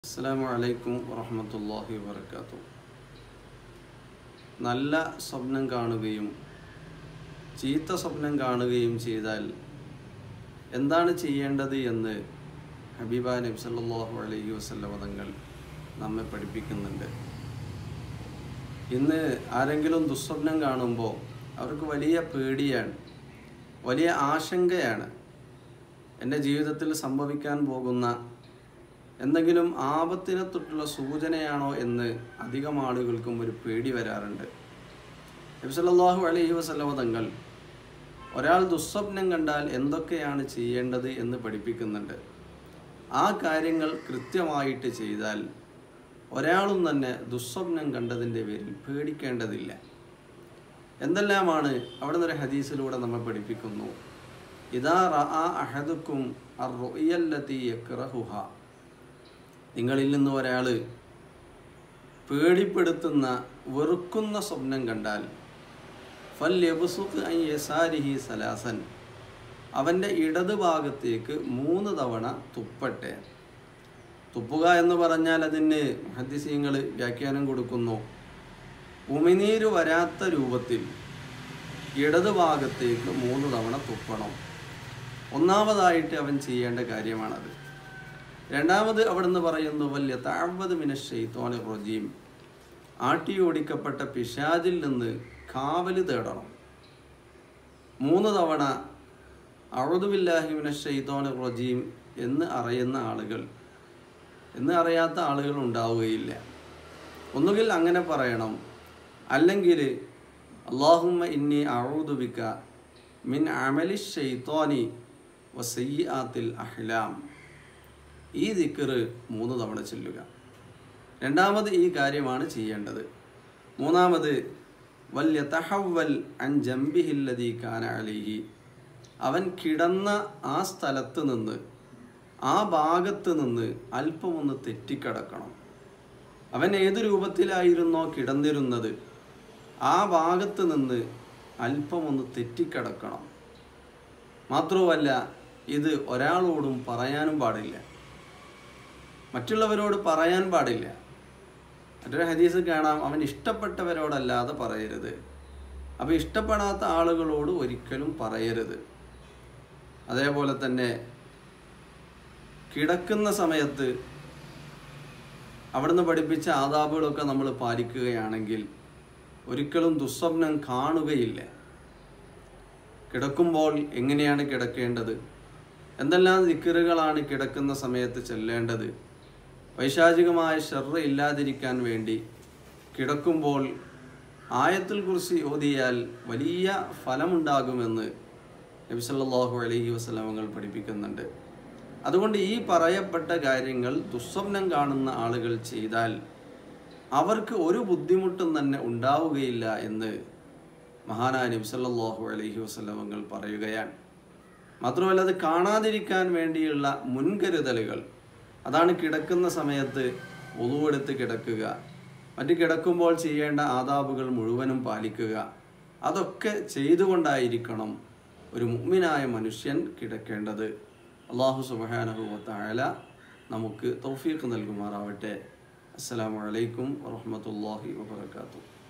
അസ്സലാമു അലൈക്കും വറഹമത്തല്ലാഹി വബർക്കാത്തു നല്ല സ്വപ്നം കാണുകയും ചീത്ത സ്വപ്നം കാണുകയും ചെയ്താൽ എന്താണ് ചെയ്യേണ്ടത് എന്ന് ഹബീബ നബി സല്ലല്ലാഹു അലൈഹി വസല്ലമ തങ്ങൾ നമ്മെ പഠിപ്പിക്കുന്നുണ്ട് ഇന്ന് ആരെങ്കിലും ദുസ്വപ്നം കാണുമ്പോൾ അവർക്ക് വലിയ പേടിയാണ് വലിയ ആശങ്കയാണ് എൻ്റെ ജീവിതത്തിൽ സംഭവിക്കാൻ പോകുന്ന എന്തെങ്കിലും ആപത്തിനെ തൊട്ടുള്ള സൂചനയാണോ എന്ന് അധികം ആളുകൾക്കും ഒരു പേടി വരാറുണ്ട് നബിസല്ലാഹു അലൈഹി വസല്ലമ തങ്ങൾ ഒരാൾ ദുസ്വപ്നം കണ്ടാൽ എന്തൊക്കെയാണ് ചെയ്യേണ്ടത് എന്ന് പഠിപ്പിക്കുന്നുണ്ട് ആ കാര്യങ്ങൾ കൃത്യമായിട്ട് ചെയ്താൽ ഒരാളും തന്നെ ദുസ്വപ്നം കണ്ടതിൻ്റെ പേരിൽ പേടിക്കേണ്ടതില്ല എന്തെല്ലാമാണ് അവിടെ നിന്നൊരു ഹദീസിലൂടെ നമ്മൾ പഠിപ്പിക്കുന്നു ഇതാ റഅ അഹദുക്കും അർ റുയല്ലതി യക്റഹുഹ നിങ്ങളിൽ നിന്ന് ഒരാൾ പേടിപ്പെടുത്തുന്ന വെറുക്കുന്ന സ്വപ്നം കണ്ടാൽ ഫൽ യബുസുഖ് ഐ യസാരിഹി സലാസൻ അവൻ്റെ ഇടത് ഭാഗത്തേക്ക് മൂന്ന് തവണ തുപ്പട്ടെ തുപ്പുക എന്ന് പറഞ്ഞാൽ അതിന് ഹദിസീങ്ങൾ വ്യാഖ്യാനം കൊടുക്കുന്നു ഉമിനീര് വരാത്ത രൂപത്തിൽ ഇടത് ഭാഗത്തേക്ക് മൂന്ന് തവണ തുപ്പണം ഒന്നാമതായിട്ട് അവൻ ചെയ്യേണ്ട കാര്യമാണത് രണ്ടാമത് അവിടുന്ന് പറയുന്നു വലിയ താഴ്വത് മിനശ്ശൈത്തോന റൊജീം ആട്ടി ഓടിക്കപ്പെട്ട പിശാജിൽ നിന്ന് കാവല് തേടണം മൂന്ന് തവണ അഴുതുബില്ലാഹി മിനശ്ശൈത്തോന റൊജീം എന്ന് അറിയുന്ന ആളുകൾ എന്ന് അറിയാത്ത ആളുകൾ ഉണ്ടാവുകയില്ല ഒന്നുകിൽ അങ്ങനെ പറയണം അല്ലെങ്കിൽ അള്ളാഹുമ്മ ഇന്നി അഴുതുബിക്ക മിൻ അമലി ഷെയ്ത്തോനി വസയ്യാത്തിൽ അഹ്ലാം ഈ ദിക്കറ് മൂന്ന് തവണ ചൊല്ലുക രണ്ടാമത് ഈ കാര്യമാണ് ചെയ്യേണ്ടത് മൂന്നാമത് വല്യ തഹവൽ അൻ ജംബിഹില്ലതി കാന അലിഹി അവൻ കിടന്ന ആ സ്ഥലത്ത് നിന്ന് ആ ഭാഗത്ത് നിന്ന് അല്പമൊന്ന് തെറ്റിക്കിടക്കണം അവൻ ഏത് രൂപത്തിലായിരുന്നോ കിടന്നിരുന്നത് ആ ഭാഗത്ത് നിന്ന് അല്പമൊന്ന് തെറ്റിക്കിടക്കണം മാത്രവുമല്ല ഇത് ഒരാളോടും പറയാനും പാടില്ല മറ്റുള്ളവരോട് പറയാൻ പാടില്ല മറ്റൊരു ഹദീസ് കാണാം അവൻ ഇഷ്ടപ്പെട്ടവരോടല്ലാതെ പറയരുത് അപ്പോൾ ഇഷ്ടപ്പെടാത്ത ആളുകളോട് ഒരിക്കലും പറയരുത് അതേപോലെ തന്നെ കിടക്കുന്ന സമയത്ത് അവിടുന്ന് പഠിപ്പിച്ച ആദാബുകളൊക്കെ നമ്മൾ പാലിക്കുകയാണെങ്കിൽ ഒരിക്കലും ദുസ്വപ്നം കാണുകയില്ല കിടക്കുമ്പോൾ എങ്ങനെയാണ് കിടക്കേണ്ടത് എന്തെല്ലാം ദിക്കറുകളാണ് കിടക്കുന്ന സമയത്ത് ചെല്ലേണ്ടത് പൈശാചികമായ ഷർറ ഇല്ലാതിരിക്കാൻ വേണ്ടി കിടക്കുമ്പോൾ ആയത്തിൽ കുറിച്ച് ഓതിയാൽ വലിയ ഫലമുണ്ടാകുമെന്ന് നബിസല്ലാഹു അലൈഹി വസ്ലമങ്ങൾ പഠിപ്പിക്കുന്നുണ്ട് അതുകൊണ്ട് ഈ പറയപ്പെട്ട കാര്യങ്ങൾ ദുസ്വപ്നം കാണുന്ന ആളുകൾ ചെയ്താൽ അവർക്ക് ഒരു ബുദ്ധിമുട്ടും തന്നെ ഉണ്ടാവുകയില്ല എന്ന് മഹാനായ നബ്സല്ലാഹു അലൈഹി വസ്ലമങ്ങൾ പറയുകയാണ് മാത്രമല്ല അത് കാണാതിരിക്കാൻ വേണ്ടിയുള്ള മുൻകരുതലുകൾ അതാണ് കിടക്കുന്ന സമയത്ത് ഒതുവെടുത്ത് കിടക്കുക മറ്റ് കിടക്കുമ്പോൾ ചെയ്യേണ്ട ആദാബുകൾ മുഴുവനും പാലിക്കുക അതൊക്കെ ചെയ്തുകൊണ്ടായിരിക്കണം ഒരു മുഗ്മിനായ മനുഷ്യൻ കിടക്കേണ്ടത് അള്ളാഹു സുബാനഹുവത്തായ നമുക്ക് തൗഫീഖ് നൽകുമാറാവട്ടെ അസ്സലാമു അലൈക്കും വറഹമത്തല്ലാഹി വബർക്കാത്തു